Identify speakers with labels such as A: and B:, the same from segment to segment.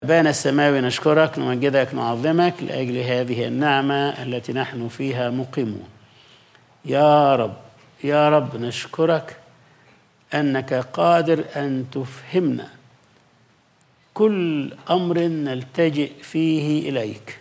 A: أبانا السماوي نشكرك نمجدك نعظمك لأجل هذه النعمة التي نحن فيها مقيمون يا رب يا رب نشكرك أنك قادر أن تفهمنا كل أمر نلتجئ فيه إليك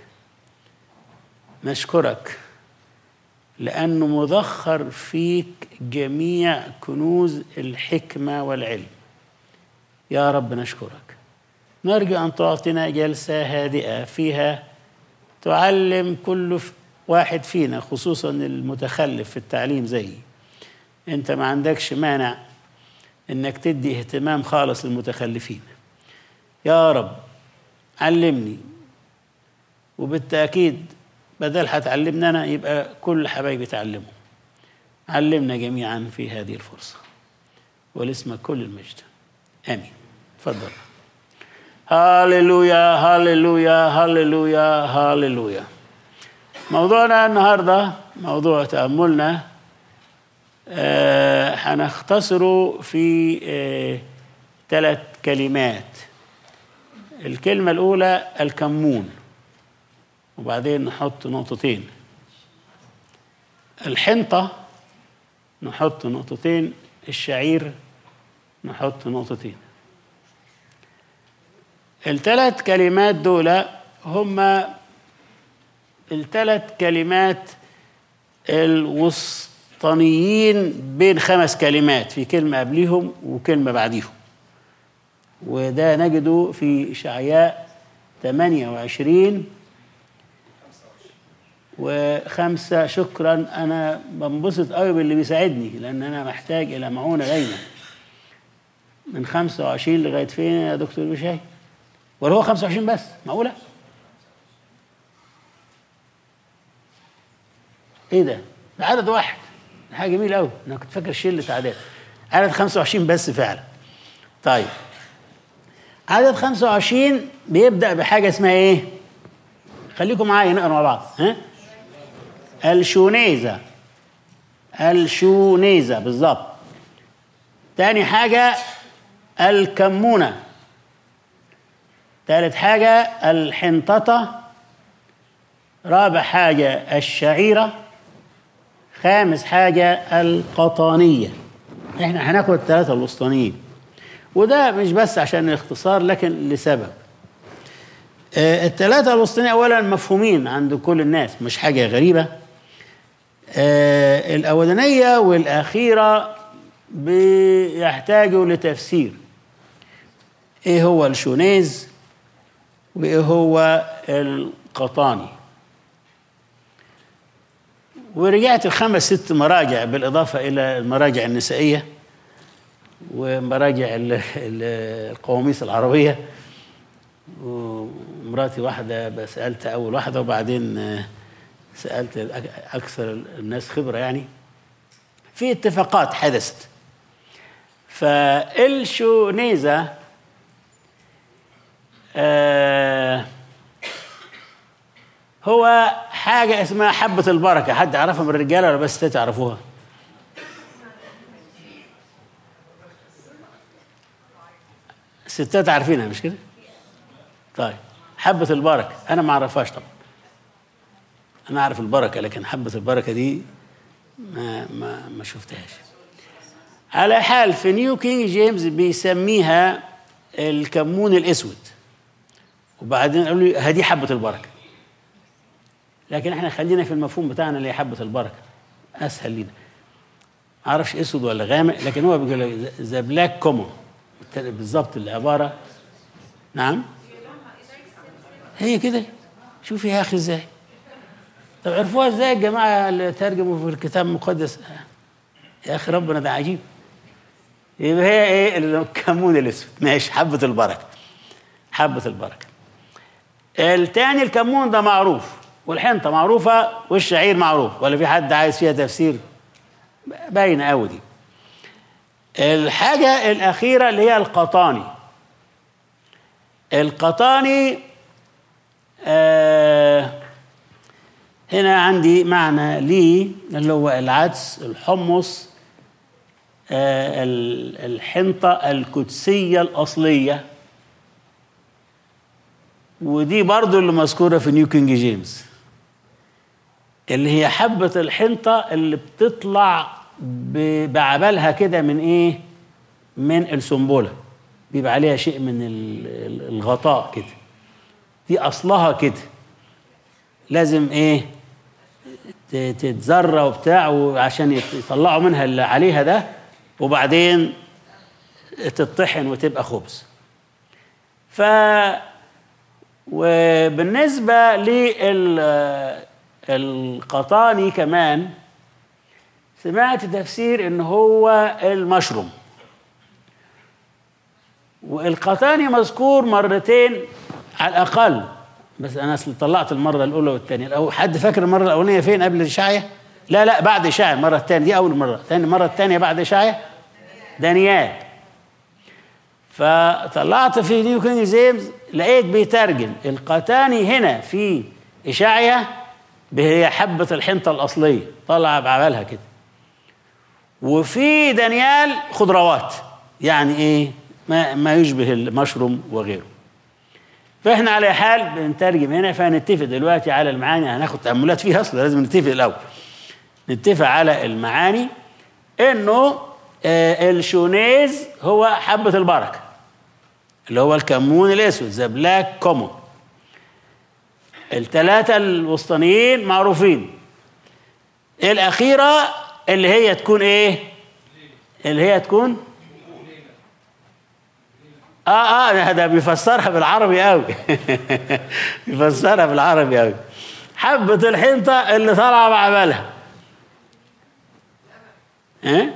A: نشكرك لأنه مذخر فيك جميع كنوز الحكمة والعلم يا رب نشكرك نرجو أن تعطينا جلسة هادئة فيها تعلم كل واحد فينا خصوصا المتخلف في التعليم زيي أنت ما عندكش مانع إنك تدي اهتمام خالص للمتخلفين يا رب علمني وبالتأكيد بدل هتعلمنا أنا يبقى كل حبايبي تعلموا علمنا جميعا في هذه الفرصة ولاسمك كل المجد آمين تفضل هاللويا هاللويا هاللويا هاللويا موضوعنا النهارده موضوع تأملنا آه هنختصره في آه ثلاث كلمات الكلمة الأولى الكمون وبعدين نحط نقطتين الحنطة نحط نقطتين الشعير نحط نقطتين الثلاث كلمات دول هما الثلاث كلمات الوسطانيين بين خمس كلمات في كلمة قبليهم وكلمة بعديهم وده نجده في إشعياء 28 وخمسة شكرا أنا بنبسط قوي باللي بيساعدني لأن أنا محتاج إلى معونة دايما من 25 لغاية فين يا دكتور بشاي؟ ولا هو 25 بس معقولة؟ ايه ده؟ ده عدد واحد ده حاجة جميلة قوي انا كنت فاكر شلة اعداد عدد 25 بس فعلا طيب عدد 25 بيبدأ بحاجة اسمها ايه؟ خليكم معايا نقرا مع بعض ها؟ الشونيزة الشونيزة بالظبط تاني حاجة الكمونة ثالث حاجة الحنططة رابع حاجة الشعيرة خامس حاجة القطانية احنا هناخد الثلاثة الوسطانيين وده مش بس عشان الاختصار لكن لسبب آه الثلاثة الوسطانيين أولا مفهومين عند كل الناس مش حاجة غريبة آه الأولانية والأخيرة بيحتاجوا لتفسير ايه هو الشونيز وايه هو القطاني ورجعت الخمس ست مراجع بالإضافة إلى المراجع النسائية ومراجع القواميس العربية ومراتي واحدة سألت أول واحدة وبعدين سألت أكثر الناس خبرة يعني في اتفاقات حدثت فالشونيزة آه هو حاجة اسمها حبة البركة حد يعرفها من الرجالة ولا بس تعرفوها الستات عارفينها مش كده طيب حبة البركة أنا ما أعرفهاش طبعا أنا أعرف البركة لكن حبة البركة دي ما ما ما شفتهاش على حال في نيو كينج جيمس بيسميها الكمون الأسود وبعدين قالوا لي هدي حبة البركة لكن احنا خلينا في المفهوم بتاعنا اللي هي حبة البركة أسهل لينا معرفش أسود ولا غامق لكن هو بيقول ذا بلاك كومون بالظبط العبارة نعم هي كده شوفي يا أخي إزاي طب عرفوها إزاي الجماعة اللي ترجموا في الكتاب المقدس يا أخي ربنا ده عجيب يبقى هي إيه الكمون الأسود ماشي حبة البركة حبة البركة التاني الكمون ده معروف والحنطة معروفة والشعير معروف ولا في حد عايز فيها تفسير باينة قوي دي الحاجة الأخيرة اللي هي القطاني القطاني آه هنا عندي معنى لي اللي هو العدس الحمص آه الحنطة القدسية الأصلية ودي برضو اللي مذكورة في نيو كينج جيمس اللي هي حبة الحنطة اللي بتطلع ب- بعبالها كده من ايه من السنبلة بيبقى عليها شيء من ال- ال- الغطاء كده دي اصلها كده لازم ايه ت- تتزرع وبتاع وعشان يط- يطلعوا منها اللي عليها ده وبعدين تطحن وتبقى خبز ف وبالنسبة للقطاني كمان سمعت تفسير ان هو المشروم والقطاني مذكور مرتين على الاقل بس انا اصل طلعت المره الاولى والثانيه الأول حد فاكر المره الاولانيه فين قبل اشعيا لا لا بعد اشعيا المره الثانيه دي اول مره ثاني المره الثانيه بعد اشعيا دانيال فطلعت في نيو كينج جيمس لقيت بيترجم القتاني هنا في اشعيا هي حبه الحنطه الاصليه طلع بعملها كده وفي دانيال خضروات يعني ايه ما, ما يشبه المشروم وغيره فاحنا على حال بنترجم هنا فهنتفق دلوقتي على المعاني هناخد تأملات فيها اصلا لازم نتفق الاول نتفق على المعاني انه آه الشونيز هو حبة البركة اللي هو الكمون الاسود ذا بلاك كومون الثلاثة الوسطانيين معروفين الأخيرة اللي هي تكون إيه؟ اللي هي تكون اه اه ده- ده بيفسرها بالعربي قوي بيفسرها بالعربي قوي حبة الحنطة اللي طالعة بعملها ايه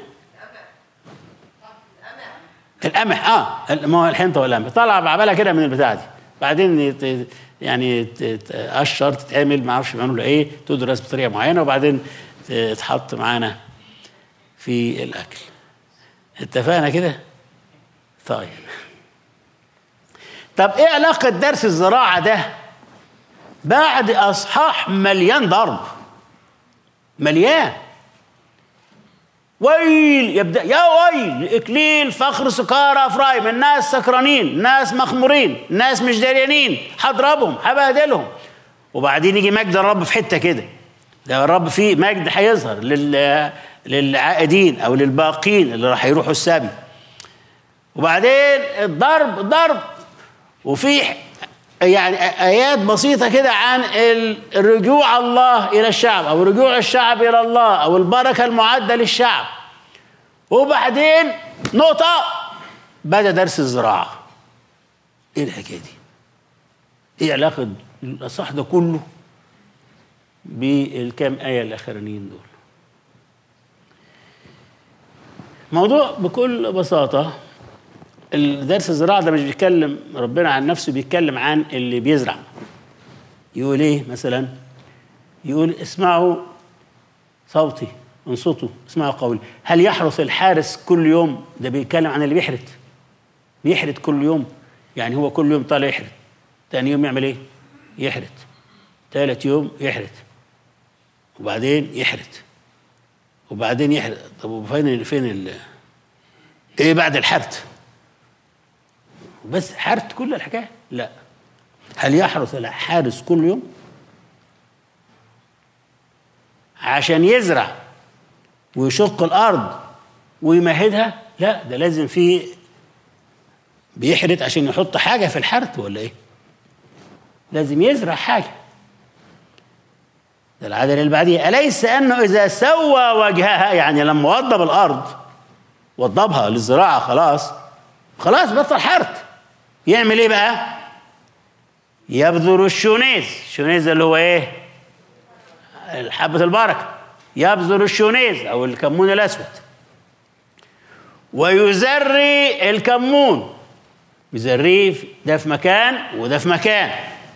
A: القمح اه ما هو الحنطة والقمح طالعة بعملها كده من البتاعة دي بعدين يت- يعني ت- تقشر تتعمل ما اعرفش بيعملوا لها ايه تدرس بطريقة معينة وبعدين تتحط معانا في الاكل اتفقنا كده طيب طب ايه علاقة درس الزراعة ده بعد اصحاح مليان ضرب مليان ويل يبدا يا ويل اكليل فخر سكارى افرايم الناس سكرانين الناس مخمورين الناس مش داريانين هضربهم هبهدلهم وبعدين يجي مجد الرب في حته كده ده الرب فيه مجد هيظهر لل للعائدين او للباقين اللي راح يروحوا السبي وبعدين الضرب ضرب وفي يعني ايات بسيطه كده عن ال- الرجوع الله الى الشعب او رجوع الشعب الى الله او البركه المعده للشعب وبعدين نقطه بدا درس الزراعه ايه الحكايه دي ايه علاقه الاصح ده كله بالكام ايه الاخرانيين دول موضوع بكل بساطه الدرس الزراعة ده مش بيتكلم ربنا عن نفسه بيتكلم عن اللي بيزرع يقول ايه مثلا يقول اسمعوا صوتي انصتوا اسمعوا قولي هل يحرث الحارس كل يوم ده بيتكلم عن اللي بيحرث بيحرث كل يوم يعني هو كل يوم طالع يحرث تاني يوم يعمل ايه يحرث تالت يوم يحرث وبعدين يحرث وبعدين يحرث طب فين فين ال ايه بعد الحرث بس حرث كل الحكايه لا هل يحرث الحارس كل يوم عشان يزرع ويشق الارض ويمهدها لا ده لازم في بيحرث عشان يحط حاجه في الحرث ولا ايه لازم يزرع حاجه ده العدل اللي بعديه اليس انه اذا سوى وجهها يعني لما وضب الارض وضبها للزراعه خلاص خلاص بطل حرث يعمل ايه بقى يبذر الشونيز الشونيز اللي هو ايه حبة البركة يبذر الشونيز او الكمون الاسود ويزري الكمون يزريه ده في مكان وده في مكان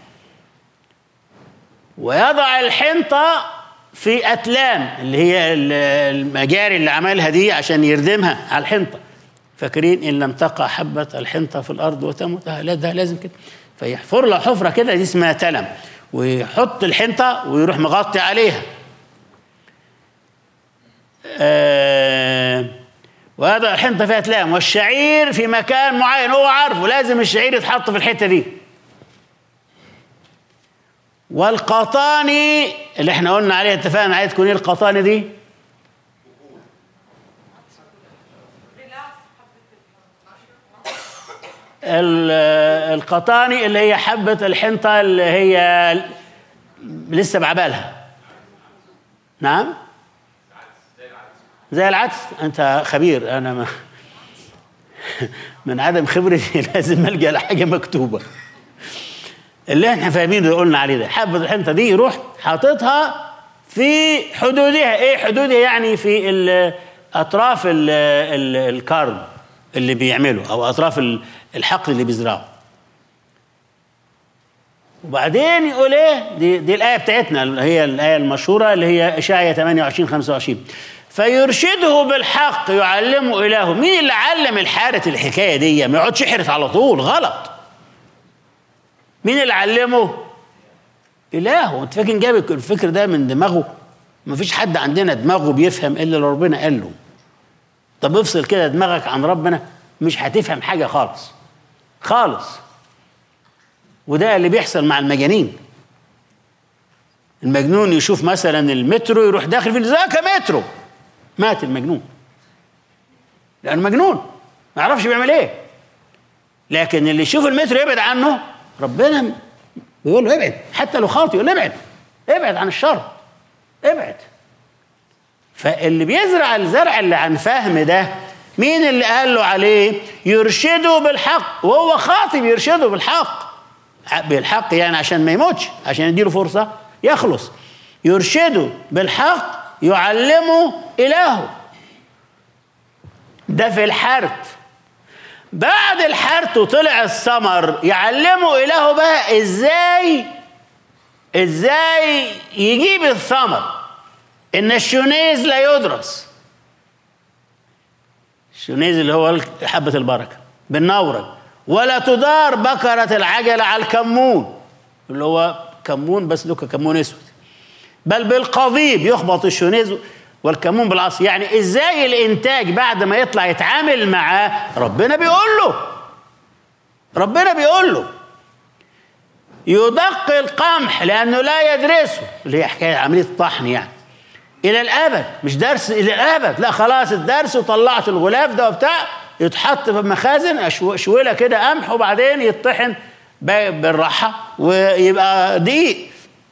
A: ويضع الحنطة في أتلام اللي هي المجاري اللي عملها دي عشان يردمها على الحنطة فاكرين ان لم تقع حبه الحنطه في الارض وتمت لا ده لازم كده فيحفر له حفره كده دي اسمها تلم ويحط الحنطه ويروح مغطي عليها آه وهذا الحنطه فيها تلام والشعير في مكان معين هو عارفه لازم الشعير يتحط في الحته دي والقطاني اللي احنا قلنا عليه اتفقنا عليه تكون ايه القطاني دي ال- القطاني اللي هي حبة الحنطة اللي هي لسه بعبالها نعم زي العدس انت خبير انا ما من عدم خبرتي لازم الجا لحاجه مكتوبه اللي احنا فاهمين اللي قلنا عليه ده حبه الحنطه دي يروح حاططها في حدودها ايه حدودها يعني في ال- اطراف ال- ال- الكارب اللي بيعمله او اطراف ال- الحقل اللي بيزرعه وبعدين يقول ايه دي, دي الايه بتاعتنا اللي هي الايه المشهوره اللي هي اشعياء 28 25 فيرشده بالحق يعلمه اله مين اللي علم الحارة الحكايه دي ما يقعدش يحرت على طول غلط مين اللي علمه اله انت فاكر جاب الفكر ده من دماغه ما فيش حد عندنا دماغه بيفهم الا اللي ربنا قال له طب افصل كده دماغك عن ربنا مش هتفهم حاجه خالص خالص وده اللي بيحصل مع المجانين المجنون يشوف مثلا المترو يروح داخل في ذاك مترو مات المجنون لانه مجنون ما يعرفش بيعمل ايه لكن اللي يشوف المترو يبعد عنه ربنا بيقول له ابعد حتى لو خاطئ يقول له ابعد ابعد عن الشر ابعد فاللي بيزرع الزرع اللي عن فهم ده مين اللي قال له عليه يرشده بالحق وهو خاطب يرشده بالحق بالحق يعني عشان ما يموتش عشان يديله فرصة يخلص يرشده بالحق يعلمه إلهه ده في الحرث بعد الحرث وطلع الثمر يعلمه إلهه بقى إزاي إزاي يجيب الثمر إن الشونيز لا يدرس الشونيز اللي هو حبة البركة بالنورج ولا تدار بكرة العجلة على الكمون اللي هو كمون بس له كمون اسود بل بالقضيب يخبط الشونيز والكمون بالعصر يعني ازاي الانتاج بعد ما يطلع يتعامل معاه ربنا بيقول له ربنا بيقول له يدق القمح لانه لا يدرسه اللي هي حكايه عمليه الطحن يعني الى الابد مش درس الى الابد لا خلاص الدرس وطلعت الغلاف ده وبتاع يتحط في مخازن شويله كده قمح وبعدين يطحن بالراحه ويبقى دقيق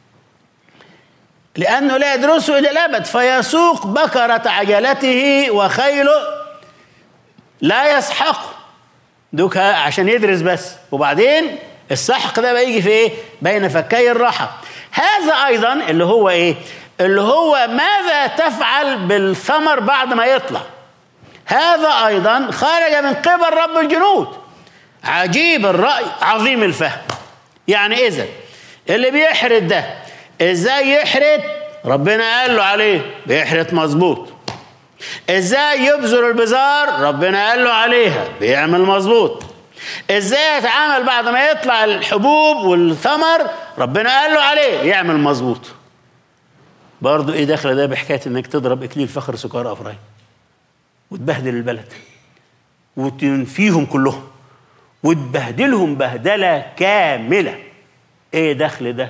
A: لانه لا يدرسه الى الابد فيسوق بكره عجلته وخيله لا يسحقه دوك عشان يدرس بس وبعدين السحق ده بيجي في ايه بين فكي الراحه هذا ايضا اللي هو ايه اللي هو ماذا تفعل بالثمر بعد ما يطلع هذا ايضا خرج من قبل رب الجنود عجيب الراي عظيم الفهم يعني اذا اللي بيحرت ده ازاي يحرت ربنا قال له عليه بيحرت مظبوط ازاي يبذر البزار ربنا قال له عليها بيعمل مظبوط ازاي يتعامل بعد ما يطلع الحبوب والثمر ربنا قال له عليه يعمل مظبوط برضه ايه داخله ده بحكايه انك تضرب اكليل فخر سكر افرايم وتبهدل البلد وتنفيهم كلهم وتبهدلهم بهدله كامله ايه دخل ده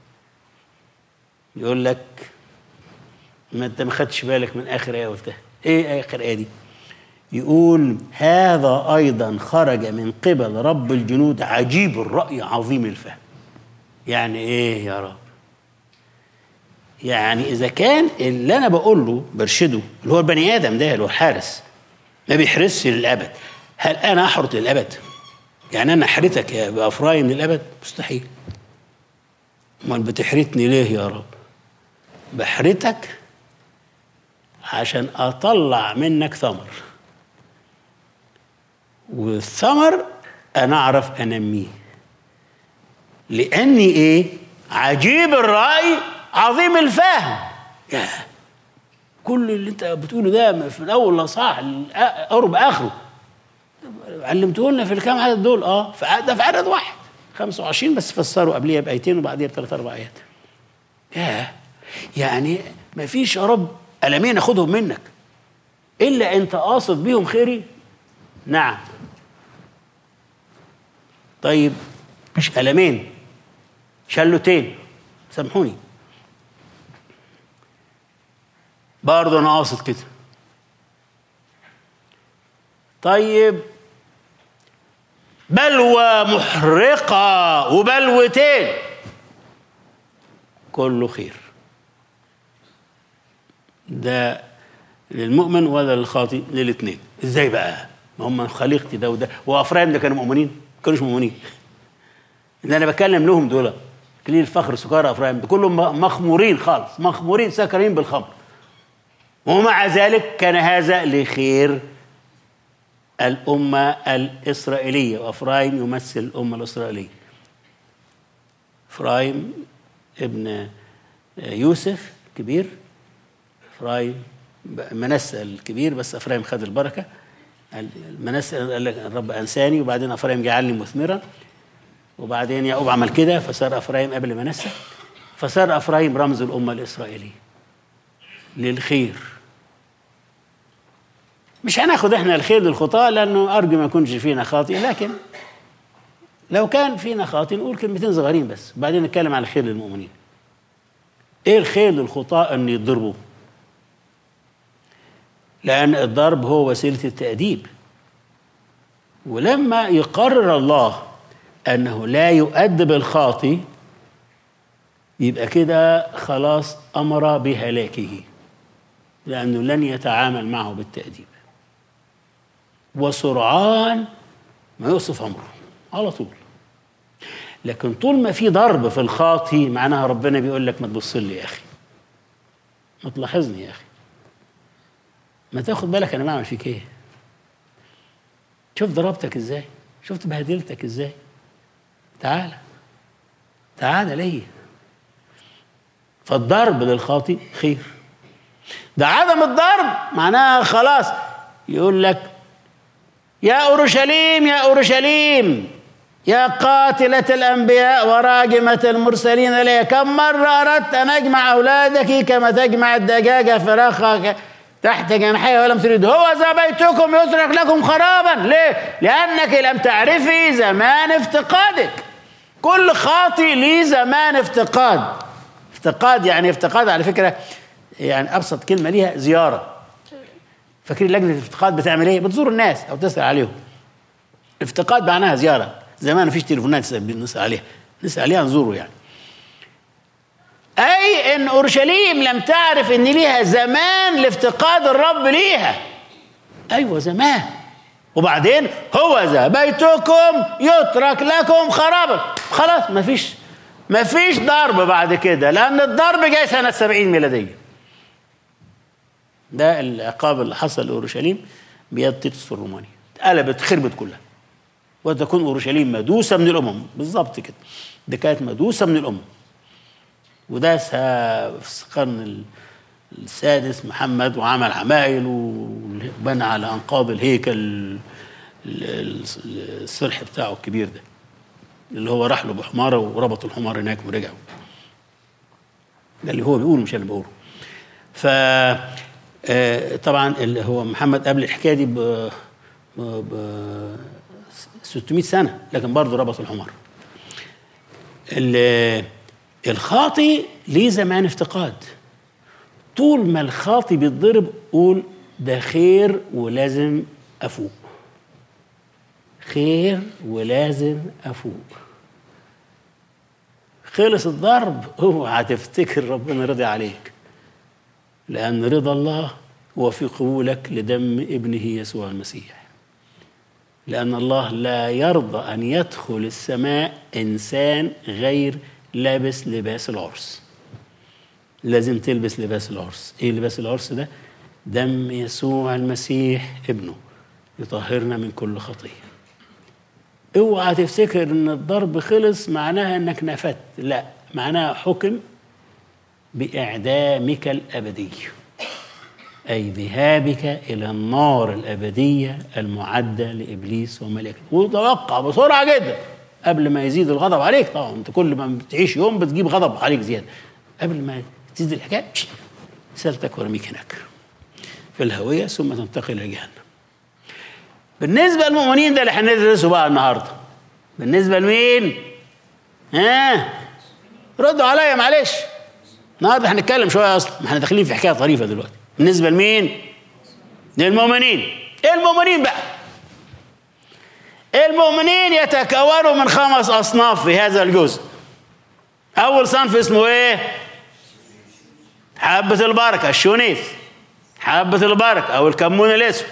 A: يقول لك ما انت ما خدتش بالك من اخر ايه قلتها ايه اخر ايه دي يقول هذا ايضا خرج من قبل رب الجنود عجيب الراي عظيم الفهم يعني ايه يا رب يعني اذا كان اللي انا بقول له برشده اللي هو البني ادم ده اللي هو الحارس ما بيحرسش للابد هل انا احرت للابد يعني انا احرتك يا بافرايم للابد مستحيل امال بتحرتني ليه يا رب بحرتك عشان اطلع منك ثمر والثمر انا اعرف انميه لاني ايه عجيب الراي عظيم الفهم يا كل اللي انت بتقوله ده في الاول لصاح قرب اخره علمته لنا في الكام عدد دول اه ده في عدد واحد 25 بس فسروا قبليها بايتين وبعديها بثلاث اربع ايات ياه يعني ما فيش يا رب ألمين أخدهم منك إلا أنت قاصد بيهم خيري نعم طيب مش ألمين شلتين سامحوني برضه انا قاصد كده طيب بلوى محرقة وبلوتين كله خير ده للمؤمن ولا للخاطئ للاثنين ازاي بقى ما هم خليقتي ده وده وافرايم ده كانوا مؤمنين ما كانوش مؤمنين ده انا بتكلم لهم دول كليل الفخر سكارى افرايم ده كلهم مخمورين خالص مخمورين سكرين بالخمر ومع ذلك كان هذا لخير الأمة الإسرائيلية وأفرايم يمثل الأمة الإسرائيلية إفرايم ابن يوسف كبير إفرايم منسى الكبير بس إفرايم خد البركة منسى قال لك الرب أنساني وبعدين إفرايم جعلني مثمرا وبعدين يعقوب عمل كده فصار إفرايم قبل منسى فصار إفرايم رمز الأمة الإسرائيلية للخير مش هناخد احنا الخير للخطاة لانه ارجو ما يكونش فينا خاطئ لكن لو كان فينا خاطئ نقول كلمتين صغيرين بس بعدين نتكلم عن الخير للمؤمنين ايه الخير للخطاة ان يضربوا لان الضرب هو وسيلة التأديب ولما يقرر الله انه لا يؤدب الخاطئ يبقى كده خلاص امر بهلاكه لانه لن يتعامل معه بالتأديب وسرعان ما يوصف امره على طول لكن طول ما في ضرب في الخاطي معناها ربنا بيقول لك ما تبص لي يا اخي ما تلاحظني يا اخي ما تاخد بالك انا بعمل فيك ايه شوف ضربتك ازاي شفت بهدلتك ازاي تعالى تعالى ليا فالضرب للخاطي خير ده عدم الضرب معناها خلاص يقول لك يا أورشليم يا أورشليم يا قاتلة الأنبياء وراجمة المرسلين لي كم مرة أردت أن أجمع أولادك كما تجمع الدجاجة فراخها تحت جناحيها ولم تريد هو ذا بيتكم يترك لكم خرابا ليه؟ لأنك لم تعرفي زمان افتقادك كل خاطي ليه زمان افتقاد افتقاد يعني افتقاد على فكرة يعني أبسط كلمة ليها زيارة فاكرين لجنه الافتقاد بتعمل ايه؟ بتزور الناس او تسال عليهم. افتقاد معناها زياره، زمان مفيش تليفونات نسال عليها، نسال عليها نزوره يعني. اي ان اورشليم لم تعرف ان ليها زمان لافتقاد الرب ليها. ايوه زمان. وبعدين هو ذا بيتكم يترك لكم خرابا خلاص مفيش مفيش ضرب بعد كده لان الضرب جاي سنه 70 ميلاديه ده العقاب اللي حصل لاورشليم بيد تيتوس الروماني اتقلبت خربت كلها وتكون اورشليم مدوسه من الامم بالظبط كده دي كانت مدوسه من الامم وده في القرن السادس محمد وعمل عمايل وبنى على انقاض الهيكل الصرح بتاعه الكبير ده اللي هو راح له بحماره وربط الحمار هناك ورجعوا ده اللي هو بيقول مش اللي بقوله ف آه طبعا اللي هو محمد قبل الحكايه دي ب ب 600 سنه لكن برضه ربط الحمار الخاطي ليه زمان افتقاد طول ما الخاطي بيتضرب قول ده خير ولازم افوق خير ولازم افوق خلص الضرب اوعى تفتكر ربنا رضي عليك لأن رضا الله هو في قبولك لدم ابنه يسوع المسيح لأن الله لا يرضى أن يدخل السماء إنسان غير لابس لباس العرس لازم تلبس لباس العرس إيه لباس العرس ده؟ دم يسوع المسيح ابنه يطهرنا من كل خطية اوعى تفتكر ان الضرب خلص معناها انك نفدت لا معناها حكم بإعدامك الأبدي أي ذهابك إلى النار الأبدية المعدة لإبليس وملائكته وتوقع بسرعة جدا قبل ما يزيد الغضب عليك طبعا أنت كل ما بتعيش يوم بتجيب غضب عليك زيادة قبل ما تزيد الحكاية سلتك ورميك هناك في الهوية ثم تنتقل إلى جهنم بالنسبة للمؤمنين ده اللي هندرسه بقى النهارده بالنسبة لمين؟ ها؟ ردوا عليا معلش النهارده هنتكلم شويه اصلا ما احنا داخلين في حكايه طريفه دلوقتي بالنسبه لمين؟ للمؤمنين ايه المؤمنين بقى؟ المؤمنين يتكونوا من خمس اصناف في هذا الجزء اول صنف اسمه ايه؟ حبة البركة الشونيث حبة البركة أو الكمون الأسود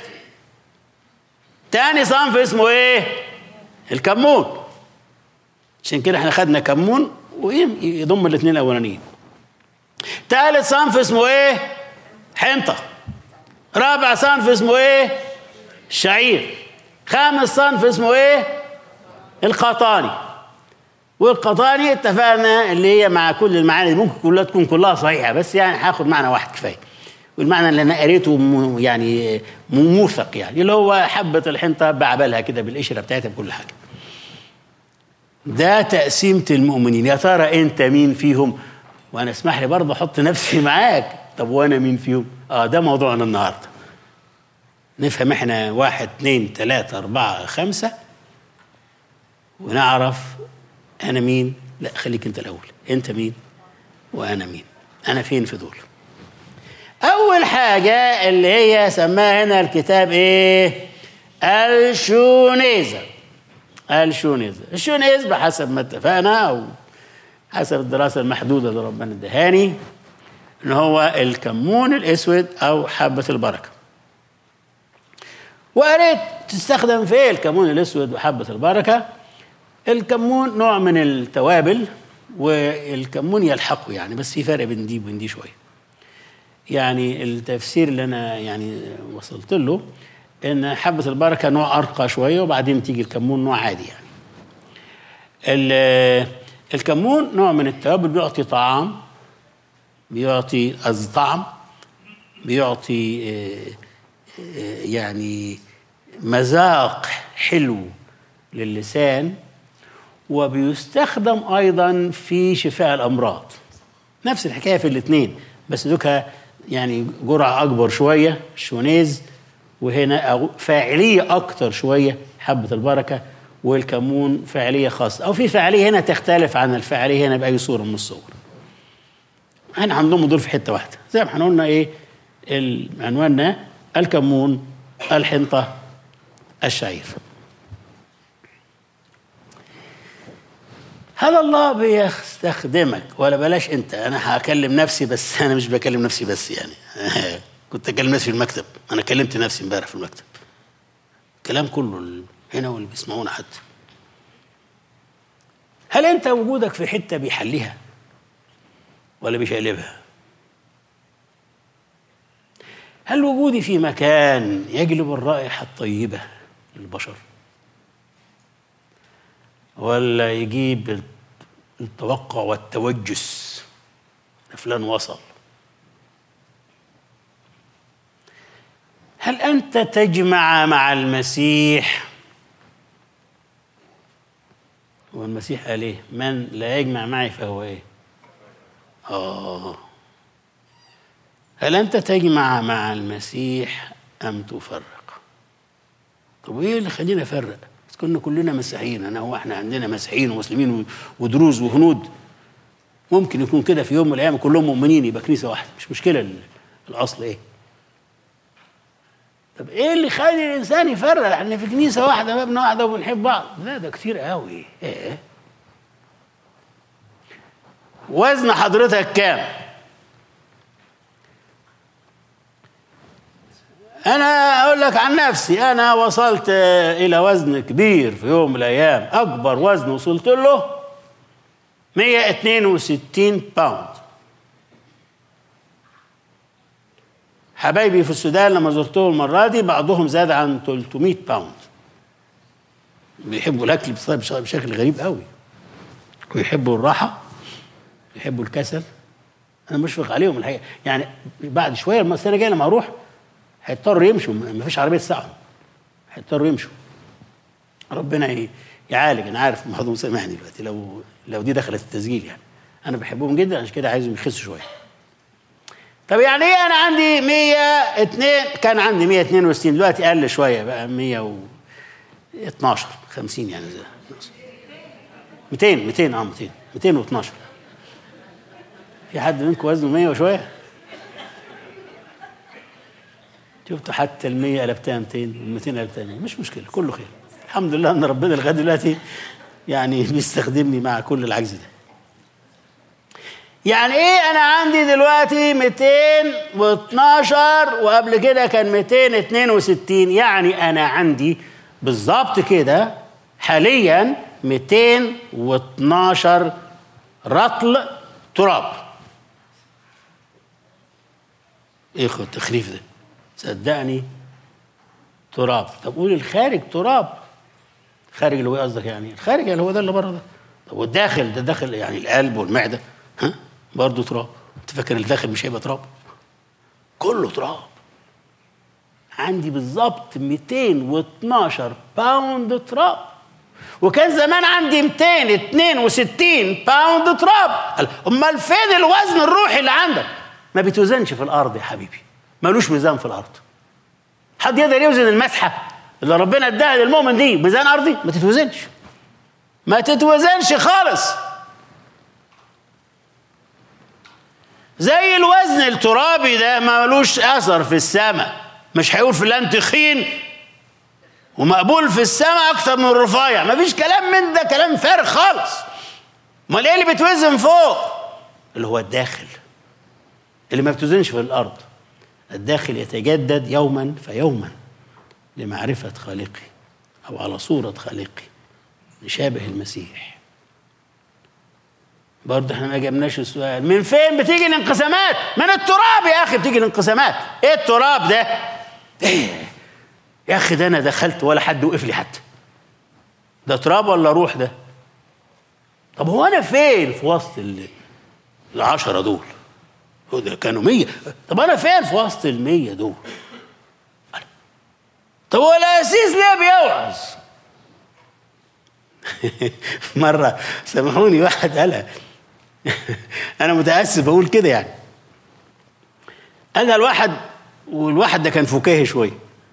A: تاني صنف اسمه إيه؟ الكمون عشان كده احنا خدنا كمون ويضم الاثنين الأولانيين تالت صنف اسمه إيه؟ حنطة رابع صنف اسمه إيه؟ الشعير خامس صنف اسمه إيه؟ القطاني والقطاني اتفقنا اللي هي مع كل المعاني دي ممكن كلها تكون كلها صحيحه بس يعني هاخد معنى واحد كفايه والمعنى اللي انا قريته م- يعني م- موثق يعني اللي هو حبه الحنطه بعبلها كده بالقشره بتاعتها بكل حاجه ده تقسيمه المؤمنين يا ترى انت مين فيهم وانا اسمح لي برضه احط نفسي معاك طب وانا مين فيهم اه ده موضوعنا النهارده نفهم احنا واحد اتنين تلاته اربعه خمسه ونعرف انا مين لا خليك انت الاول انت مين وانا مين انا فين في دول اول حاجه اللي هي سماها هنا الكتاب ايه الشونيزه الشونيزه الشونيز بحسب ما اتفقنا او حسب الدراسه المحدوده اللي ربنا ادهاني ان هو الكمون الاسود او حبه البركه وقريت تستخدم في ايه الكمون الاسود وحبه البركه الكمون نوع من التوابل والكمون يلحقه يعني بس في فرق بين دي وبين دي شويه يعني التفسير اللي انا يعني وصلت له ان حبه البركه نوع ارقى شويه وبعدين تيجي الكمون نوع عادي يعني ال- الكمون نوع من التوابل بيعطي طعام بيعطي قصدي طعم بيعطي آه، آه، يعني مذاق حلو للسان وبيستخدم ايضا في شفاء الامراض نفس الحكايه في الاثنين بس دوكها يعني جرعه اكبر شويه الشونيز وهنا أغ- فاعليه اكتر شويه حبه البركه والكمون فاعليه خاصه او في فاعليه هنا تختلف عن الفاعليه هنا باي صوره من الصور احنا عندهم دول في حته واحده زي ما احنا قلنا ايه ال- عنواننا الكمون الحنطه الشعير هل الله بيستخدمك ولا بلاش انت انا هكلم نفسي بس انا مش بكلم نفسي بس يعني كنت اكلم نفسي في المكتب انا كلمت نفسي امبارح في المكتب الكلام كله ال- هنا واللي بيسمعونا حتى هل انت وجودك في حته بيحليها ولا بيشقلبها هل وجودي في مكان يجلب الرائحه الطيبه للبشر ولا يجيب التوقع والتوجس فلان وصل هل انت تجمع مع المسيح والمسيح قال ايه من لا يجمع معي فهو ايه اه هل انت تجمع مع المسيح ام تفرق طب ايه اللي خلينا نفرق بس كنا كلنا مسيحيين انا هو احنا عندنا مسيحيين ومسلمين و- ودروز وهنود ممكن يكون كده في يوم من الايام كلهم مؤمنين يبقى كنيسه واحده مش مشكله ال- الاصل ايه طب ايه اللي يخلي الانسان يفرق احنا في كنيسه واحده مبنى واحده وبنحب بعض لا ده كتير قوي ايه وزن حضرتك كام انا اقول لك عن نفسي انا وصلت آه، الى وزن كبير في يوم من الايام اكبر وزن وصلت له 162 باوند حبايبي في السودان لما زرتهم المره دي بعضهم زاد عن 300 باوند بيحبوا الاكل بص- بش- بشكل غريب قوي ويحبوا الراحه يحبوا الكسل انا مشفق عليهم الحقيقه يعني بعد شويه لما السنه الجايه لما اروح هيضطروا يمشوا ما فيش عربيه تساعدهم هيضطروا يمشوا ربنا ي- يعالج انا عارف محمود سامحني دلوقتي لو لو دي دخلت التسجيل يعني انا بحبهم جدا عشان كده عايزهم يخسوا شويه طب يعني ايه انا عندي 102 كان عندي 162 دلوقتي قل شويه بقى 112 50 يعني زي 200 200 اه 200 212 في حد منكم وزنه 100 وشويه شفتوا حتى ال 100 قلبتها 200 وال 200 قلبتها 100 مش مشكله كله خير الحمد لله ان ربنا لغايه دلوقتي يعني بيستخدمني مع كل العجز ده يعني ايه انا عندي دلوقتي 212 وقبل كده كان 262 يعني انا عندي بالظبط كده حاليا 212 رطل تراب ايه خد التخريف ده صدقني تراب طب قول الخارج تراب خارج اللي هو قصدك يعني الخارج اللي هو ده اللي بره ده طب والداخل ده داخل يعني القلب والمعده ها برضه تراب انت فاكر الداخل مش هيبقى تراب كله تراب عندي بالظبط 212 باوند تراب وكان زمان عندي 262 باوند تراب امال فين الوزن الروحي اللي عندك ما بيتوزنش في الارض يا حبيبي ملوش ميزان في الارض حد يقدر يوزن المسحه اللي ربنا اداها للمؤمن دي ميزان ارضي ما تتوزنش ما تتوزنش خالص زي الوزن الترابي ده ملوش اثر في السماء مش هيقول فلان تخين ومقبول في السماء اكتر من الرفيع مفيش كلام من ده كلام فارغ خالص امال ايه اللي بيتوزن فوق اللي هو الداخل اللي ما بتوزنش في الارض الداخل يتجدد يوما فيوما لمعرفة خالقي أو على صورة خالقي نشابه المسيح برضه احنا ما جبناش السؤال من فين بتيجي الانقسامات من التراب يا اخي بتيجي الانقسامات ايه التراب ده ايه يا اخي ده انا دخلت ولا حد وقف لي حتى ده تراب ولا روح ده طب هو انا فين في وسط العشرة دول ده كانوا مية طب انا فين في وسط المية دول طب هو القسيس ليه بيوعظ مرة سامحوني واحد قالها أنا متأسف بقول كده يعني قالها الواحد والواحد ده كان فكاهي شوية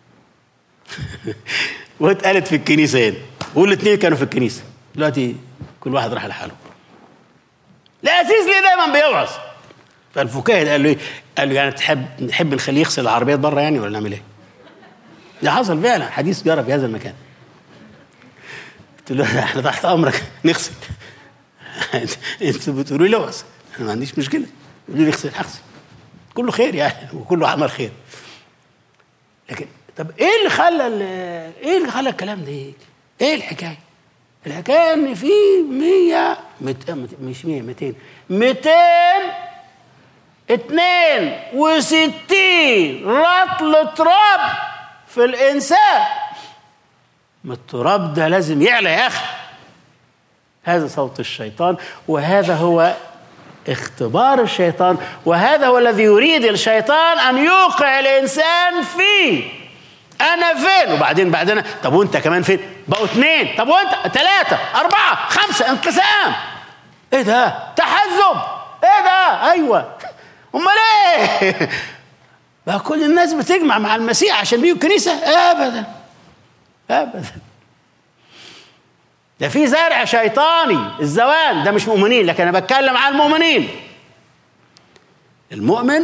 A: واتقالت في الكنيسة هنا والاثنين كانوا في الكنيسة دلوقتي كل واحد راح لحاله القسيس ليه دايما بيوعظ فالفكاهي قال له ايه؟ قال له يعني تحب نحب نخليه يغسل العربيات بره يعني ولا نعمل ايه؟ ده حصل فعلا حديث جرى في هذا المكان قلت له احنا تحت امرك نغسل انتوا بتقولوا لي اوعظ انا ما عنديش مشكله يقولوا لي اغسل هغسل كله خير يعني وكله عمل خير لكن طب ايه اللي خلى ايه اللي خلى الكلام ده يجي؟ ايه الحكايه؟ الحكايه ان في 100 مت... مش 100 200 200 62 رطل تراب في الانسان ما التراب ده لازم يعلى يا اخي هذا صوت الشيطان وهذا هو اختبار الشيطان وهذا هو الذي يريد الشيطان ان يوقع الانسان فيه انا فين وبعدين بعدين طب وانت كمان فين بقوا اثنين طب وانت ثلاثه اربعه خمسه انقسام ايه ده تحزب ايه ده ايوه امال ايه بقى كل الناس بتجمع مع المسيح عشان بيجوا الكنيسه ابدا ابدا ده في زرع شيطاني الزوال ده مش مؤمنين لكن انا بتكلم عن المؤمنين المؤمن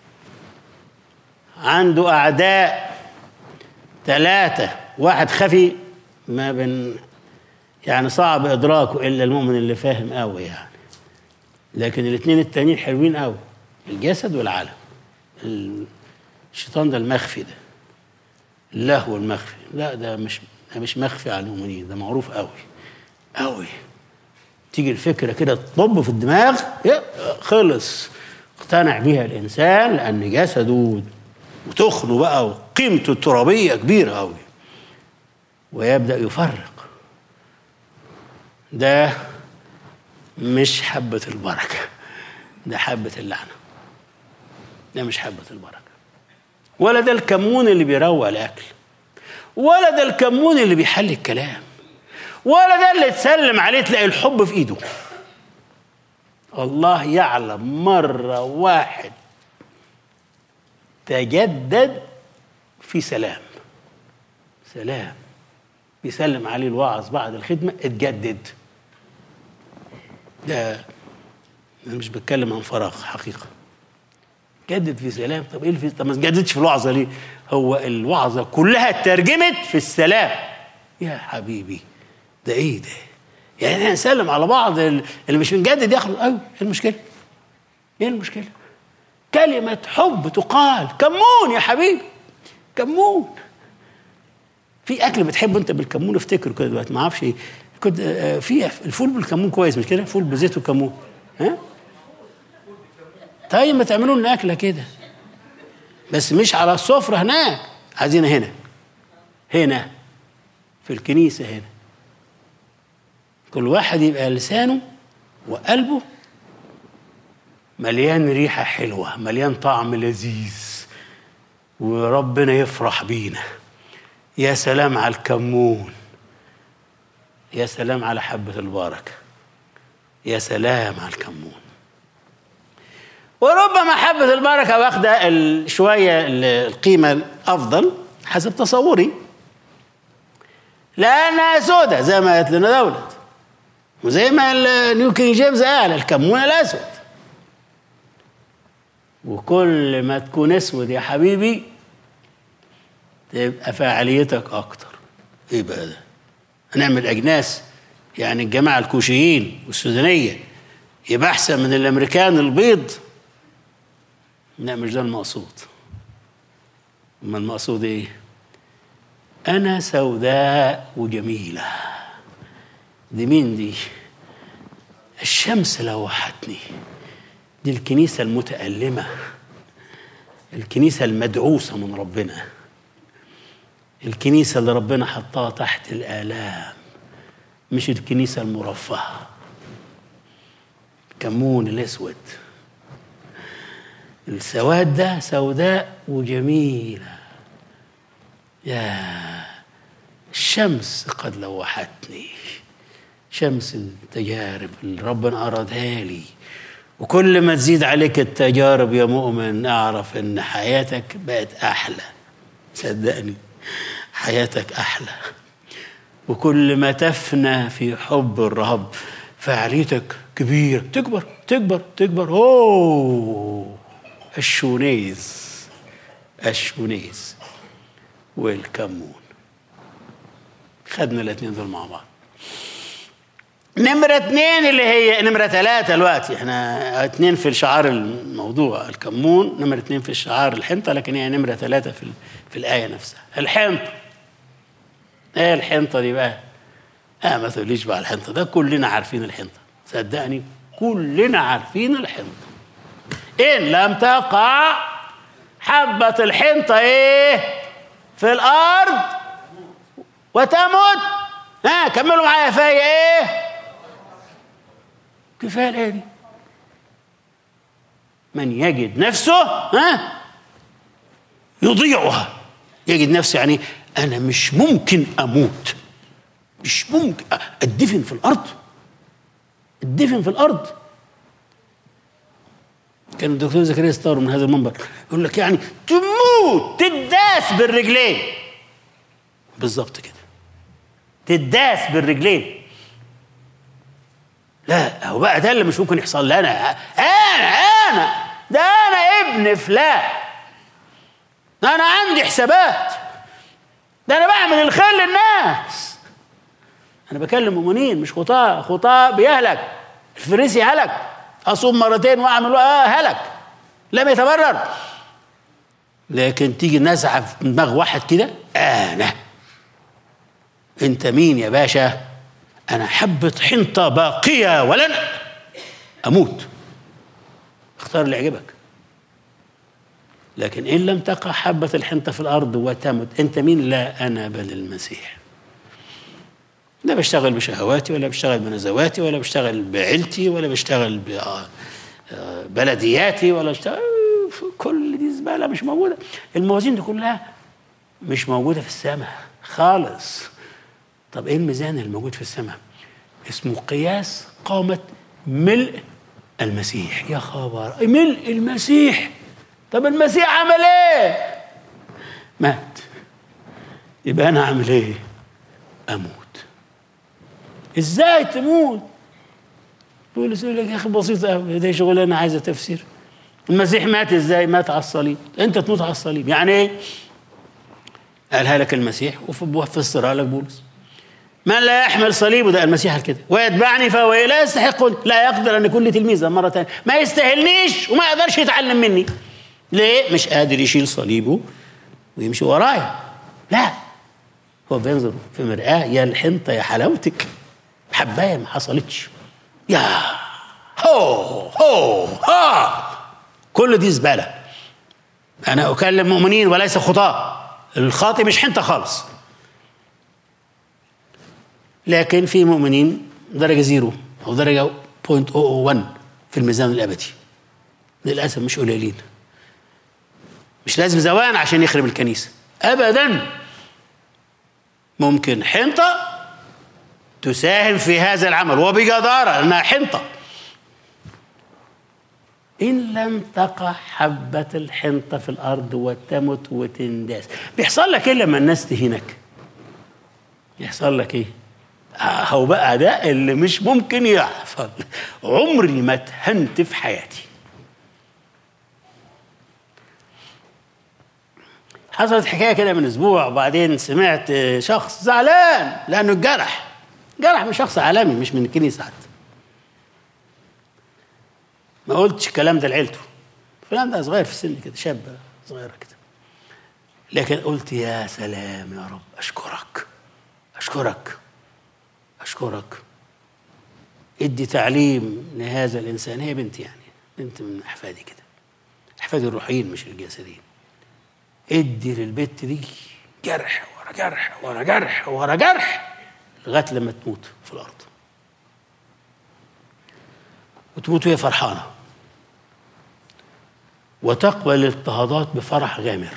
A: عنده اعداء ثلاثه واحد خفي ما بين يعني صعب ادراكه الا المؤمن اللي فاهم قوي يعني لكن الاثنين التانيين حلوين قوي الجسد والعالم الشيطان ده المخفي ده اللهو المخفي لا ده مش ده مش مخفي على المؤمنين ده معروف قوي قوي تيجي الفكرة كده تطب في الدماغ خلص اقتنع بيها الإنسان لأن جسده وتخنه بقى وقيمته الترابية كبيرة قوي ويبدأ يفرق ده مش حبة البركة ده حبة اللعنة ده مش حبة البركة ولا ده الكمون اللي بيروق الأكل ولا ده الكمون اللي بيحل الكلام ولا ده اللي تسلم عليه تلاقي الحب في ايده الله يعلم مرة واحد تجدد في سلام سلام بيسلم عليه الواعظ بعد الخدمة اتجدد ده انا مش بتكلم عن فراغ حقيقه جدد في سلام طب ايه الفي... طب ما تجددش في الوعظه ليه هو الوعظه كلها اترجمت في السلام يا حبيبي ده ايه ده يعني احنا نسلم على بعض اللي مش بنجدد ياخدوا ايوه ايه المشكله ايه المشكله كلمه حب تقال كمون يا حبيبي كمون في اكل بتحبه انت بالكمون افتكره كده دلوقتي ما اعرفش ايه كنت آه، في الفول بالكمون كويس مش كده فول بزيت وكمون ها طيب ما تعملوا لنا اكله كده بس مش على السفره هناك عايزينها هنا هنا في الكنيسه هنا كل واحد يبقى لسانه وقلبه مليان ريحه حلوه مليان طعم لذيذ وربنا يفرح بينا يا سلام على الكمون يا سلام على حبة البركة يا سلام على الكمون وربما حبة البركة واخدة ال- شوية ال- القيمة الأفضل حسب تصوري لأنها سودة زي ما قالت لنا دولة وزي ما النيو كينج جيمس قال الكمون الأسود وكل ما تكون اسود يا حبيبي تبقى فاعليتك اكتر ايه بقى ده هنعمل اجناس يعني الجماعه الكوشيين والسودانيه يبقى احسن من الامريكان البيض لا مش ده المقصود اما المقصود ايه انا سوداء وجميله دي مين دي الشمس لوحتني دي الكنيسه المتالمه الكنيسه المدعوسه من ربنا الكنيسة اللي ربنا حطها تحت الآلام مش الكنيسة المرفهة الكمون الأسود السواد ده سوداء وجميلة يا الشمس قد لوحتني شمس التجارب اللي ربنا أرادها لي وكل ما تزيد عليك التجارب يا مؤمن اعرف ان حياتك بقت احلى صدقني حياتك احلى وكل ما تفنى في حب الرب فعاليتك كبيرة تكبر تكبر تكبر اوه الشونيز الشونيز والكمون خدنا الاثنين دول مع بعض نمرة اثنين اللي هي نمرة ثلاثة دلوقتي احنا اثنين في الشعار الموضوع الكمون نمرة اثنين في الشعار الحنطة لكن هي نمرة ثلاثة في في الآية نفسها الحنطة ايه الحنطة دي بقى؟ اه ما تقوليش بقى الحنطة ده كلنا عارفين الحنطة صدقني كلنا عارفين الحنطة إن لم تقع حبة الحنطة إيه في الأرض وتمت ها كملوا معايا فيا إيه كفاية الآية دي من يجد نفسه ها يضيعها يجد نفسه يعني أنا مش ممكن أموت مش ممكن أدفن في الأرض أدفن في الأرض كان الدكتور زكريا ستار من هذا المنبر يقول لك يعني تموت تداس بالرجلين بالظبط كده تداس بالرجلين لا هو بقى ده اللي مش ممكن يحصل لي انا انا انا ده انا ابن فلان ده انا عندي حسابات ده انا بعمل الخير للناس انا بكلم مؤمنين مش خطاة خطاة بيهلك الفريسي هلك اصوم مرتين واعمل آه هلك لم يتبرر لكن تيجي نزعه في دماغ واحد كده انا انت مين يا باشا انا حبه حنطه باقيه ولن اموت اختار اللي يعجبك لكن ان لم تقع حبه الحنطه في الارض وتمت انت مين لا انا بل المسيح لا بشتغل بشهواتي ولا بشتغل بنزواتي ولا بشتغل بعيلتي ولا بشتغل ببلدياتي ولا بشتغل كل دي زباله مش موجوده الموازين دي كلها مش موجوده في السماء خالص طب ايه الميزان الموجود في السماء اسمه قياس قامة ملء المسيح يا خبر ملء المسيح طب المسيح عمل ايه مات يبقى انا اعمل ايه اموت ازاي تموت بولس يقول لك يا اخي بسيطه قوي دي شغلانه عايزه تفسير المسيح مات ازاي؟ مات على الصليب انت تموت على الصليب يعني ايه؟ قالها لك المسيح وفسرها لك بولس من لا يحمل صليبه ده المسيح كده ويتبعني فهو لا يستحق لا يقدر ان يكون لي تلميذا مره ثانيه ما يستاهلنيش وما يقدرش يتعلم مني ليه؟ مش قادر يشيل صليبه ويمشي ورايا لا هو بينظر في مرآة يا الحنطة يا حلاوتك حباية ما حصلتش يا هو هو ها كل دي زبالة أنا أكلم مؤمنين وليس خطاة الخاطئ مش حنطة خالص لكن في مؤمنين درجة زيرو أو درجة 0.001 في الميزان الأبدي للأسف مش قليلين مش لازم زوان عشان يخرب الكنيسة أبدا ممكن حنطة تساهم في هذا العمل وبجدارة لأنها حنطة إن لم تقع حبة الحنطة في الأرض وتمت وتنداس بيحصل لك إيه لما الناس تهينك يحصل لك إيه هو بقى ده اللي مش ممكن يحصل عمري ما اتهنت في حياتي حصلت حكايه كده من اسبوع وبعدين سمعت شخص زعلان لانه اتجرح جرح من شخص عالمي مش من الكنيسه حتى ما قلتش الكلام ده لعيلته فلان ده صغير في السن كده شاب صغيره كده لكن قلت يا سلام يا رب اشكرك اشكرك اشكرك ادي تعليم لهذا الانسان هي بنتي يعني بنت من احفادي كده احفادي الروحيين مش الجسديين ادي للبت دي جرح ورا جرح ورا جرح ورا جرح لغايه لما تموت في الارض وتموت وهي فرحانه وتقبل الاضطهادات بفرح غامر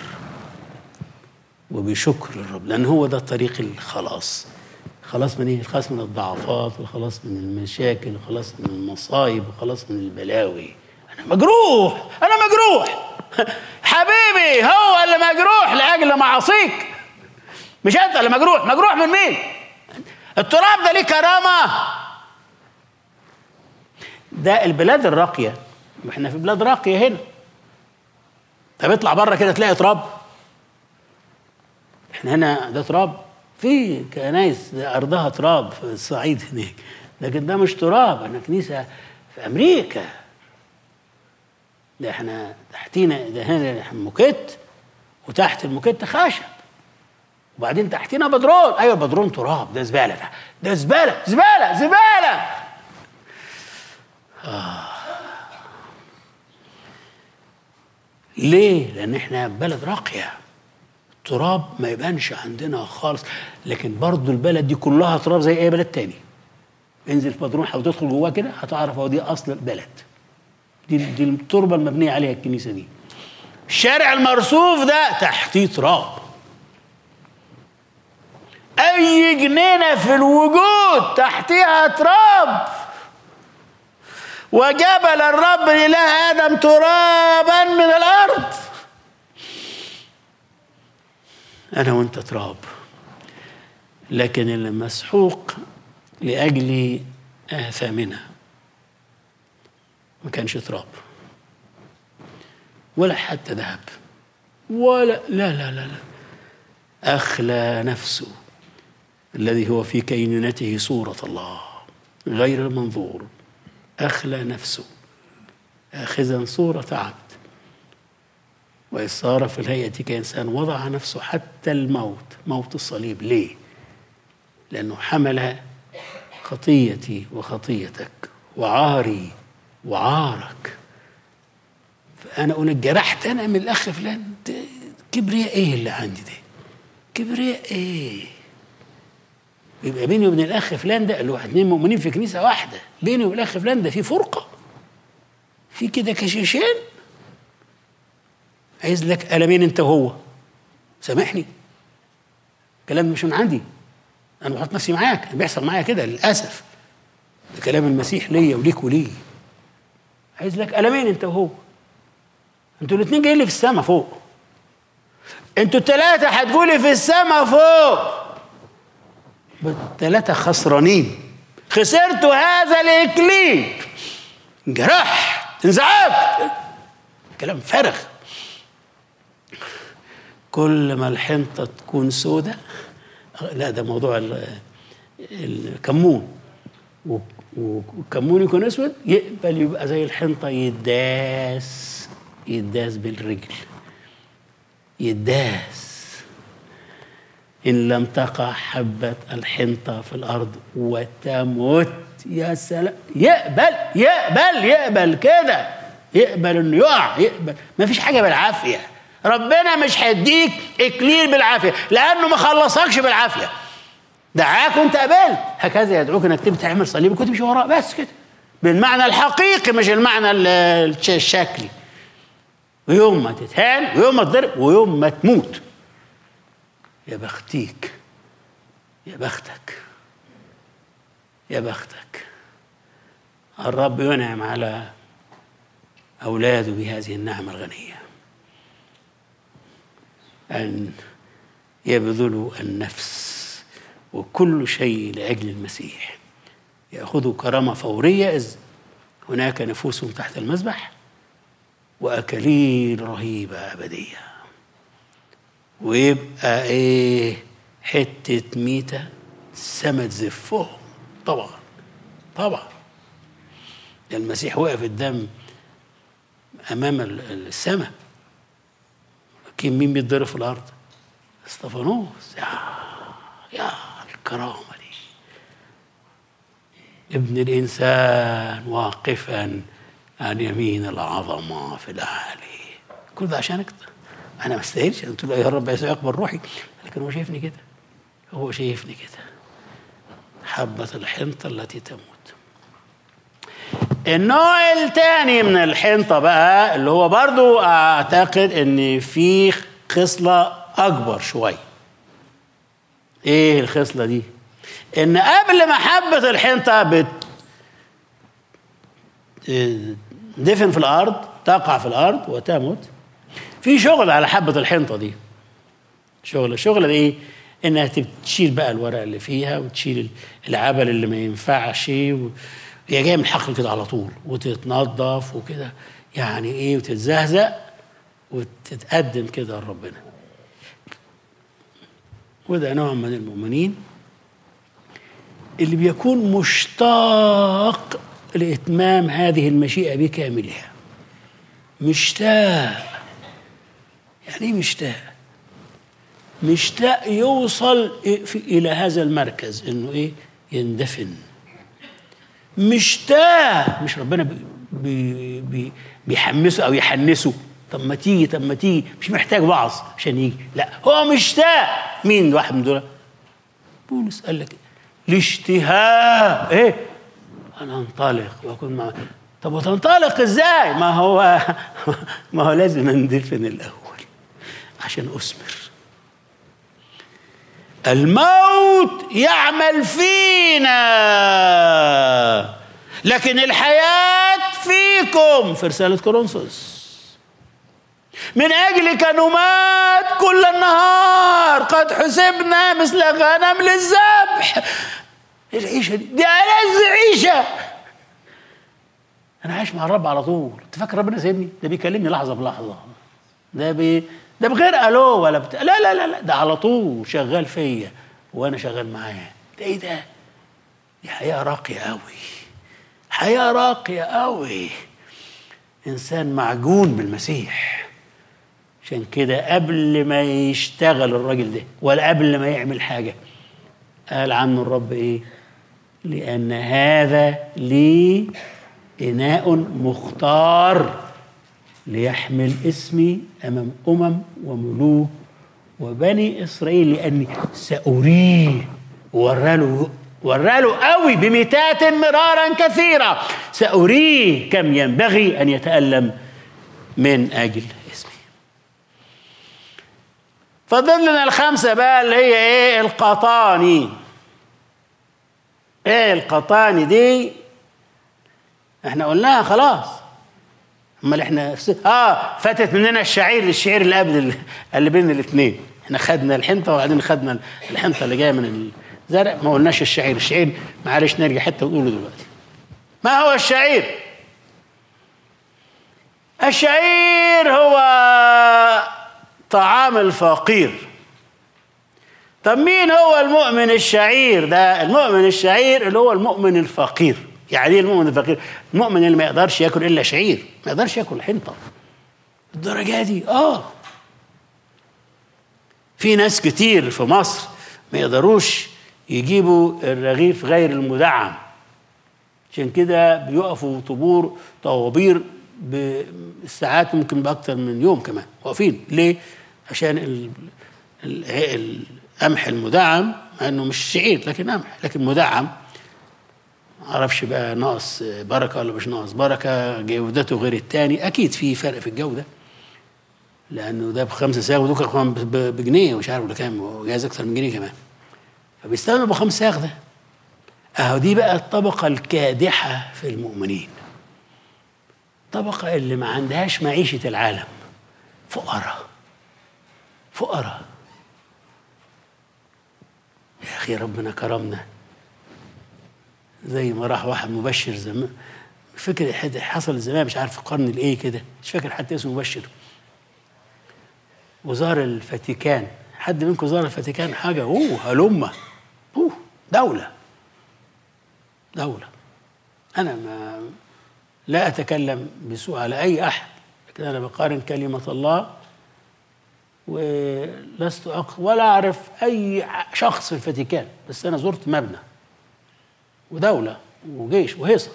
A: وبشكر للرب لان هو ده طريق الخلاص خلاص من ايه؟ الخلاص من الضعفات والخلاص من المشاكل والخلاص من المصايب والخلاص من البلاوي انا مجروح انا مجروح حبيبي هو اللي مجروح لاجل معاصيك مش انت اللي مجروح مجروح من مين التراب ده ليه كرامه ده البلاد الراقيه احنا في بلاد راقيه هنا طب اطلع بره كده تلاقي تراب احنا هنا ده تراب في كنايس ارضها تراب في الصعيد هناك لكن ده مش تراب انا كنيسه في امريكا ده احنا تحتينا ده هنا موكيت وتحت الموكيت خشب وبعدين تحتينا بدرون ايوه بدرون تراب ده زباله ده ده زباله زباله زباله آه. ليه؟ لان احنا بلد راقيه التراب ما يبانش عندنا خالص لكن برضو البلد دي كلها تراب زي اي بلد تاني انزل في بدرون حاول تدخل جواه كده هتعرف هو دي اصل البلد دي دي التربه المبنيه عليها الكنيسه دي الشارع المرصوف ده تحتيه تراب اي جنينه في الوجود تحتها تراب وجبل الرب الاله ادم ترابا من الارض انا وانت تراب لكن اللي مسحوق لاجل اثامنا ما كانش تراب ولا حتى ذهب ولا لا لا لا لا أخلى نفسه الذي هو في كينونته صورة الله غير المنظور أخلى نفسه آخذا صورة عبد وإذ صار في الهيئة كإنسان وضع نفسه حتى الموت موت الصليب ليه؟ لأنه حمل خطيتي وخطيتك وعاري وعارك فانا اقول اتجرحت انا من الاخ فلان كبرياء ايه اللي عندي ده كبرياء ايه يبقى بيني وبين الاخ فلان ده اللي هو اتنين مؤمنين في كنيسه واحده بيني وبين الاخ فلان ده في فرقه في كده كشيشين عايز لك قلمين انت وهو سامحني كلام مش من عندي انا بحط نفسي معاك بيحصل معايا كده للاسف ده كلام المسيح ليا وليك وليه عايز لك قلمين انت وهو انتوا الاثنين جايين لي في السما فوق انتوا الثلاثة هتقولي في السما فوق الثلاثة خسرانين خسرتوا هذا الإكليل انجرحت انزعجت كلام فارغ كل ما الحنطه تكون سودة لا ده موضوع ال- الكمون و- والكمون يكون اسود يقبل يبقى زي الحنطه يداس يداس بالرجل يداس إن لم تقع حبة الحنطة في الأرض وتموت يا سلام يقبل يقبل يقبل كده يقبل إنه يقع يقبل ما فيش حاجة بالعافية ربنا مش هيديك إكليل بالعافية لأنه ما خلصكش بالعافية دعاك وانت قبلت هكذا يدعوك انك تبي تعمل صليب وكنت تمشي وراه بس كده بالمعنى الحقيقي مش المعنى ال- الش- الشكلي ويوم ما تتهان ويوم ما تضرب ويوم ما تموت يا بختيك يا بختك يا بختك الرب ينعم على أولاده بهذه النعمة الغنية أن يبذلوا النفس وكل شيء لأجل المسيح يأخذوا كرامة فورية إذ هناك نفوسهم تحت المذبح وأكاليل رهيبة أبدية ويبقى إيه حتة ميتة السما تزفهم طبعا طبعا المسيح وقف الدم أمام ال- السماء لكن مين بيتضرب في الأرض؟ استفانوس يا يا الكرامة دي ابن الإنسان واقفا عن يمين العظمة في الأعالي كل ده عشانك أنا ما استاهلش قلت له يا رب يسوع يقبل روحي لكن هو شايفني كده هو شايفني كده حبة الحنطة التي تموت النوع الثاني من الحنطة بقى اللي هو برضو أعتقد إن في خصلة أكبر شوية إيه الخصلة دي؟ إن قبل ما حبة الحنطة بت دفن في الأرض تقع في الأرض وتموت في شغل على حبة الحنطة دي شغل الشغل ده إيه؟ إنها تشيل بقى الورق اللي فيها وتشيل العبل اللي ما ينفعش و... هي جايه من الحقل كده على طول وتتنظف وكده يعني ايه وتتزهزق وتتقدم كده لربنا وده نوع من المؤمنين اللي بيكون مشتاق لإتمام هذه المشيئة بكاملها مشتاق يعني ايه مشتاق مشتاق يوصل في- إلى هذا المركز إنه إيه يندفن مشتاق مش ربنا بي بي بي بيحمسه او يحنسه طب ما تيجي طب ما تيجي مش محتاج وعظ عشان يجي لا هو مشتاق مين واحد من دول بولس قال لك الاشتهاء ايه انا انطلق واكون مع طب وتنطلق ازاي ما هو ما هو لازم اندفن الاول عشان اثمر الموت يعمل فينا لكن الحياة فيكم في رسالة كورنثوس من أجلك نمات كل النهار قد حسبنا مثل غنم للذبح العيشة دي دي ألذ عيشة أنا عايش مع الرب على طول أنت فاكر ربنا سايبني ده بيكلمني لحظة بلحظة ده بي ده بغير الو ولا بتاع لا لا لا لا ده على طول شغال فيا وانا شغال معاه ده ايه ده دي حياه راقيه قوي حياه راقيه قوي انسان معجون بالمسيح عشان كده قبل ما يشتغل الراجل ده ولا قبل ما يعمل حاجه قال عنه الرب ايه لان هذا لي اناء مختار ليحمل اسمي امام امم وملوك وبني اسرائيل لاني ساريه وراله وراله قوي بميتات مرارا كثيره ساريه كم ينبغي ان يتالم من اجل اسمي فضل لنا الخمسه بقى اللي هي ايه القطاني ايه القطاني دي احنا قلناها خلاص امال احنا اه فاتت مننا الشعير الشعير اللي قبل اللي بين الاثنين احنا خدنا الحنطه وبعدين خدنا الحنطه اللي جايه من الزرع ما قلناش الشعير الشعير معلش نرجع حته ونقوله دلوقتي ما هو الشعير الشعير هو طعام الفقير طب مين هو المؤمن الشعير ده المؤمن الشعير اللي هو المؤمن الفقير يعني ايه المؤمن الفقير المؤمن اللي ما يقدرش ياكل الا شعير ما يقدرش ياكل حنطه الدرجه دي اه في ناس كتير في مصر ما يقدروش يجيبوا الرغيف غير المدعم عشان كده بيقفوا طابور طوابير بالساعات ممكن باكتر من يوم كمان واقفين ليه عشان ال... ال... القمح المدعم مع انه مش شعير لكن قمح لكن مدعم معرفش بقى ناقص بركه ولا مش ناقص بركه جودته غير التاني اكيد في فرق في الجوده لانه ده بخمسه ساغ ودول كمان بجنيه ومش عارف ولا كام وجايز اكتر من جنيه كمان فبيستخدموا بخمس ساغ ده اهو دي بقى الطبقه الكادحه في المؤمنين الطبقه اللي ما عندهاش معيشه العالم فقراء فقراء يا اخي ربنا كرمنا زي ما راح واحد مبشر زمان فكر حصل زمان مش عارف في القرن الايه كده مش فاكر حتى اسمه مبشر وزار الفاتيكان حد منكم زار الفاتيكان حاجه اوه هلمه اوه دوله دوله انا ما لا اتكلم بسوء على اي احد لكن انا بقارن كلمه الله ولست أق... ولا أعرف أي شخص في الفاتيكان بس أنا زرت مبنى ودولة وجيش وهيصة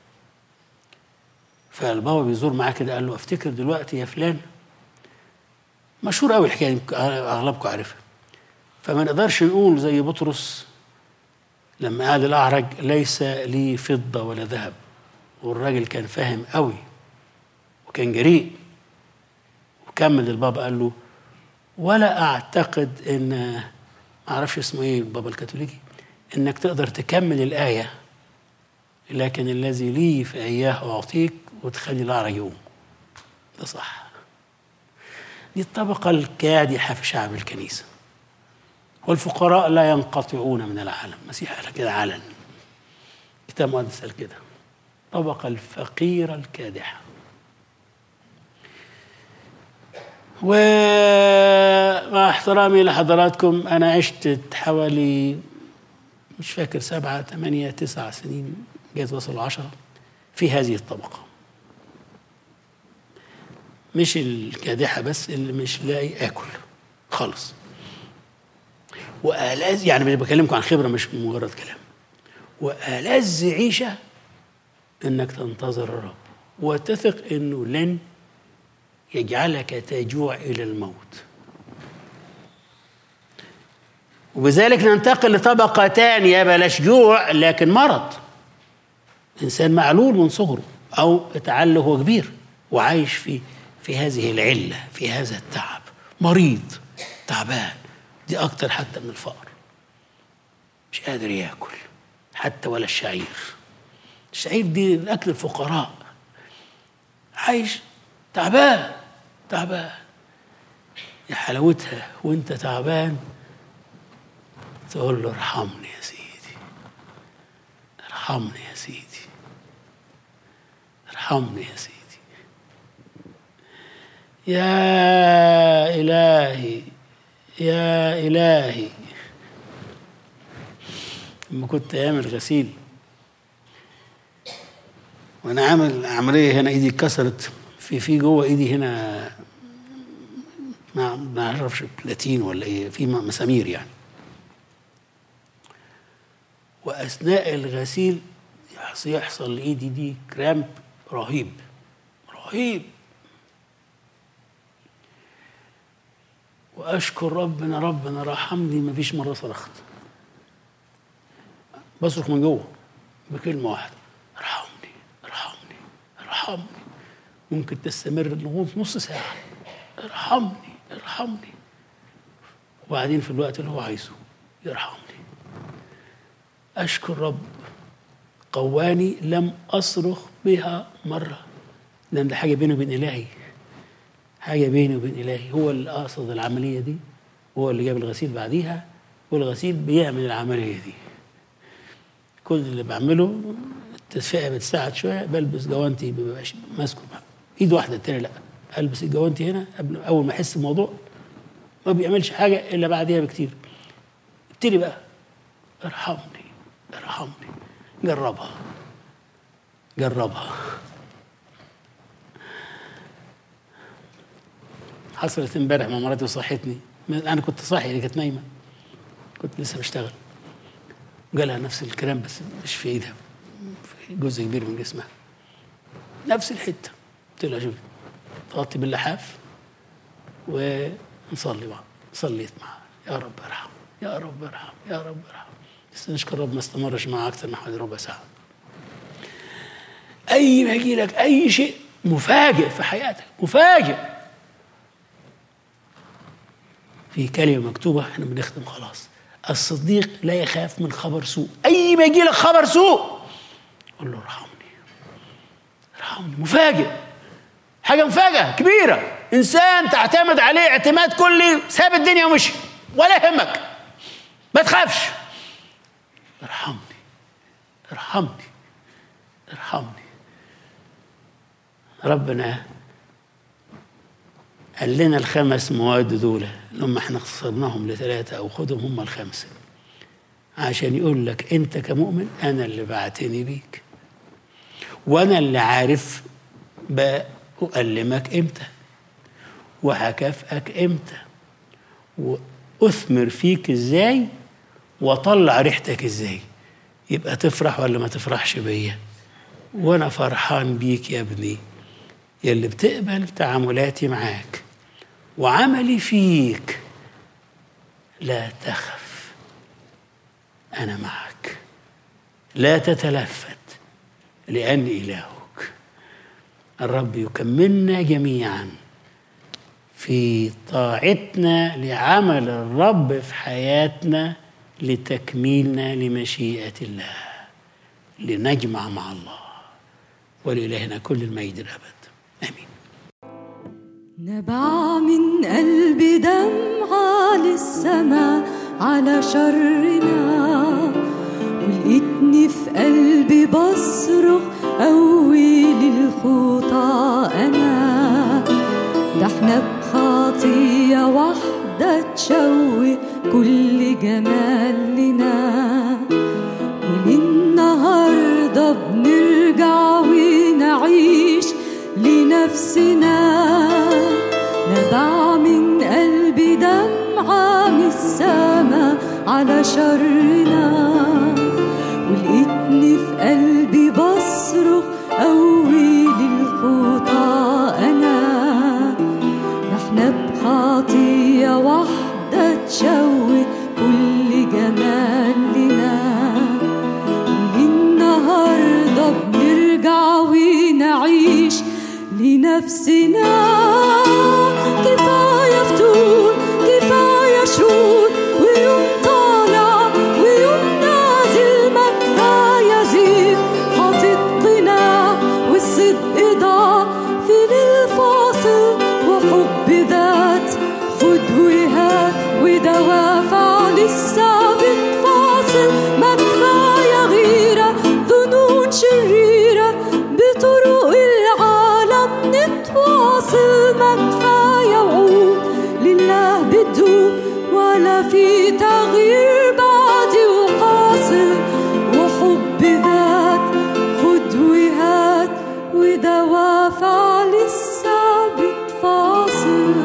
A: فالبابا بيزور معاه كده قال له افتكر دلوقتي يا فلان مشهور قوي الحكايه دي اغلبكم عارفها فما نقدرش نقول زي بطرس لما قال الاعرج ليس لي فضه ولا ذهب والراجل كان فاهم قوي وكان جريء وكمل البابا قال له ولا اعتقد ان ما اعرفش اسمه ايه البابا الكاثوليكي انك تقدر تكمل الايه لكن الذي لي فاياه اعطيك وتخلي الاعرج يقوم ده صح دي الطبقه الكادحه في شعب الكنيسه والفقراء لا ينقطعون من العالم مسيح قال كده علن كتاب مقدس قال كده الطبقه الفقيره الكادحه ومع احترامي لحضراتكم أنا عشت حوالي مش فاكر سبعة ثمانية تسعة سنين جايز وصل عشرة في هذه الطبقة مش الكادحة بس اللي مش لاقي آكل خالص وآلاذ يعني بكلمكم عن خبرة مش مجرد كلام وآلاذ عيشة إنك تنتظر الرب وتثق إنه لن يجعلك تجوع إلى الموت وبذلك ننتقل لطبقة تانية بلاش جوع لكن مرض إنسان معلول من صغره أو اتعلى وهو كبير وعايش في في هذه العلة في هذا التعب مريض تعبان دي أكتر حتى من الفقر مش قادر ياكل حتى ولا الشعير الشعير دي الأكل الفقراء عايش تعبان تعبان يا حلاوتها وانت تعبان تقول له ارحمني يا سيدي ارحمني يا سيدي ارحمني يا سيدي يا إلهي يا إلهي لما كنت أيام الغسيل وأنا عامل عملية هنا إيدي اتكسرت في في جوه إيدي هنا ما ما اعرفش بلاتين ولا ايه في مسامير يعني واثناء الغسيل يحصل لايدي دي كرامب رهيب رهيب واشكر ربنا ربنا رحمني ما فيش مره صرخت بصرخ من جوه بكلمه واحده ارحمني ارحمني ارحمني ممكن تستمر لغايه نص ساعه ارحمني ارحمني وبعدين في الوقت اللي هو عايزه يرحمني أشكر رب قواني لم أصرخ بها مرة لأن ده حاجة بيني وبين إلهي حاجة بيني وبين إلهي هو اللي قصد العملية دي هو اللي جاب الغسيل بعديها والغسيل بيعمل العملية دي كل اللي بعمله التدفئة بتساعد شوية بلبس جوانتي مبقاش ماسكه ايد واحده التانيه لا البس الجوانتي هنا قبل اول ما احس الموضوع ما بيعملش حاجه الا بعديها بكتير ابتدي بقى ارحمني ارحمني جربها جربها حصلت امبارح مع مراتي وصحتني انا كنت صاحي هي كانت نايمه كنت لسه بشتغل وجالها نفس الكلام بس مش في ايدها في جزء كبير من جسمها نفس الحته قلت لها شوفي تغطي باللحاف ونصلي معها صليت معها يا رب ارحم يا رب ارحم يا رب ارحم بس نشكر رب ما استمرش معها اكثر من حوالي ربع ساعه اي ما يجي لك اي شيء مفاجئ في حياتك مفاجئ في كلمه مكتوبه احنا بنختم خلاص الصديق لا يخاف من خبر سوء اي ما يجي لك خبر سوء قول له ارحمني ارحمني مفاجئ حاجه مفاجاه كبيره انسان تعتمد عليه اعتماد كلي ساب الدنيا ومشي ولا يهمك ما تخافش ارحمني ارحمني ارحمني ربنا قال لنا الخمس مواد دول لما احنا اختصرناهم لثلاثة أو خدهم هم الخمسة عشان يقول لك أنت كمؤمن أنا اللي بعتني بيك وأنا اللي عارف بأؤلمك إمتى وهكافئك إمتى وأثمر فيك إزاي وأطلع ريحتك إزاي يبقى تفرح ولا ما تفرحش بيا وأنا فرحان بيك يا ابني يلي بتقبل تعاملاتي معاك وعملي فيك لا تخف انا معك لا تتلفت لاني الهك الرب يكملنا جميعا في طاعتنا لعمل الرب في حياتنا لتكميلنا لمشيئه الله لنجمع مع الله ولإلهنا كل المجد الأبد آمين
B: نبع من قلبي دمعة للسما على شرنا ولقيتني في قلبي بصرخ قوي للخطى أنا ده احنا بخطية واحدة تشوي كل جمال لنا وللنهاردة بنرجع ونعيش لنفسنا نبع من قلبي دمعة من السما على شرنا ولقيتني في قلبي بصرخ قوي للخطى أنا نحن بخطية واحدة تشوي كل جمال لنا وللنهاردة بنرجع ونعيش لنفسنا كفاية فتور كفاية شرور ويوم طالع ويوم نازل ما كفاية زيف حاطط قناع والصدق ضاع في الفاصل وحب ذات خد وهات ودوافع لسه بتفاصل ما كفاية غيرة ظنون شريرة بطرق العالم نتواصل ما كفاية وعود لله بتدوم ولا في تغيير بعدي وحاصل وحب ذات خد وهات ودوافع لسه بتفاصل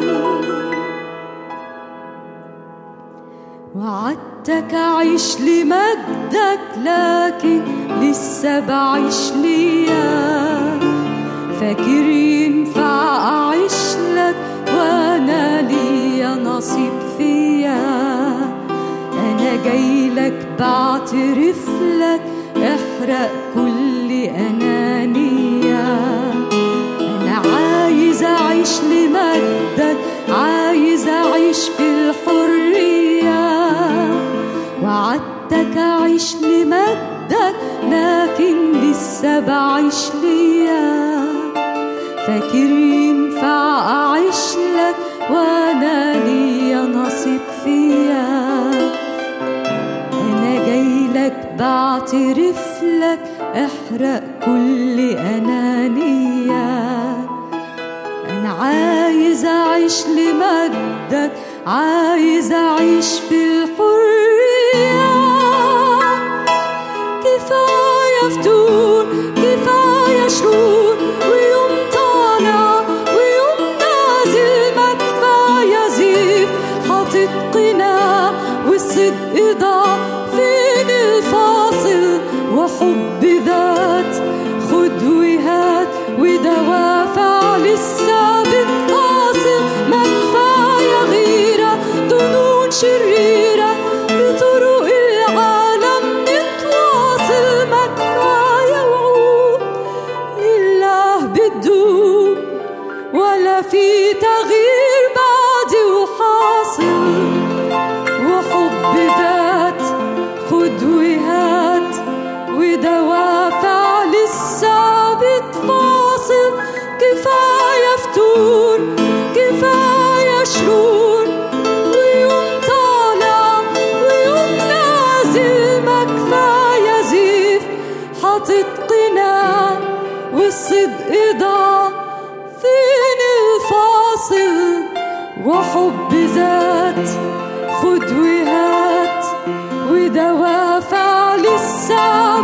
B: وعدتك أعيش لمجدك لكن لسه بعيش ليا فاكر ينفع أعيش لك وأنا ليا نصيب فيا أنا جاي لك بعترف لك احرق كل أنانية أنا عايز أعيش لمجدك عايز أعيش في الحرية وعدتك أعيش لمجدك لكن لسه بعيش ليا فاكر ينفع أعيش لك وأنا ليا نصيب فيا أنا جاي لك بعترف لك احرق كل أنانية عايز أعيش لمجدك عايز أعيش في الحرية كفاية فتور كفاية شرور ويوم طالع ويوم نازل ما كفاية زيف حاطط قناع والصدق ضاع فين الفاصل وحب ذات خد وهات ودوافع لسه بتفاصل ما كفاية غيرة ظنون شريرة بطرق العالم نتواصل ما كفاية وعود لله بتدوب ولا في تغيير بعدي وحاصل وحب ذات خد وهات ودوافع لسه بتفاصل كفاية فتور كفاية شرور ويوم طالع ويوم نازل ما كفاية زيف حاطط قناع والصدق ضاع فين الفاصل وحب ذات خد وهات ودوافع لسه